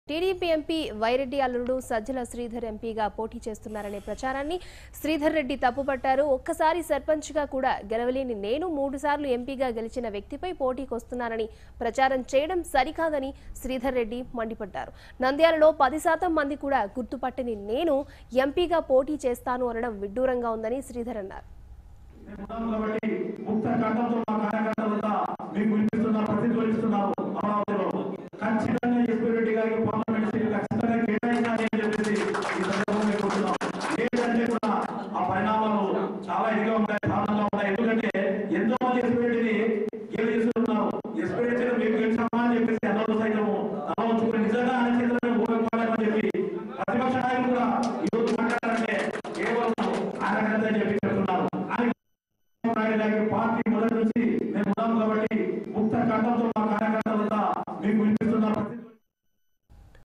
TDP MP Y Reddy అల్లుడు సజ్జల శ్రీధర్ ఎంపీగా పోటీ చేస్తున్నారనే ప్రచారాన్ని శ్రీధర్ రెడ్డి తప్పుపట్టారు ఒక్కసారి సర్పంచ్గా కూడా గెలవలేని నేను మూడు సార్లు ఎంపీగా గెలిచిన వ్యక్తిపై పోటీకి వస్తున్నానని ప్రచారం చేయడం సరికాదని శ్రీధర్ రెడ్డి మండిపడ్డారు నంద్యాలలో పది శాతం మంది కూడా గుర్తుపట్టని నేను ఎంపీగా పోటీ చేస్తాను అనడం విడ్డూరంగా ఉందని శ్రీధర్ అన్నారు ఉన్నాం కాబట్టి ముక్త కంఠంతో మా కార్యకర్తలంతా మీకు వినిపిస్తున్నారు ప్రతిధ్వనిస్తున్నారు అమరావతిలో ఖచ్చితంగా ఎస్పీ రెడ్డి గారికి పార్లమెంట్ సీట్ ఖచ్చితంగా కేటాయించాలి అని చెప్పేసి ఈ సందర్భంగా కోరుతున్నాం ఏంటంటే కూడా ఆ పరిణామాలు చాలా ఇదిగా ఉంటాయి దారుణంగా ఉంటాయి ఎందుకంటే ఎంతో మంది ఎస్పీ రెడ్డిని గెలిపిస్తున్నారు ఎస్పీ రెడ్డి మీకు గెలిచామా అని చెప్పేసి అందరూ సైతం తల ఉంచుకుని నిజంగా ఆయన చేతులను ఓడిపోవాలని చెప్పి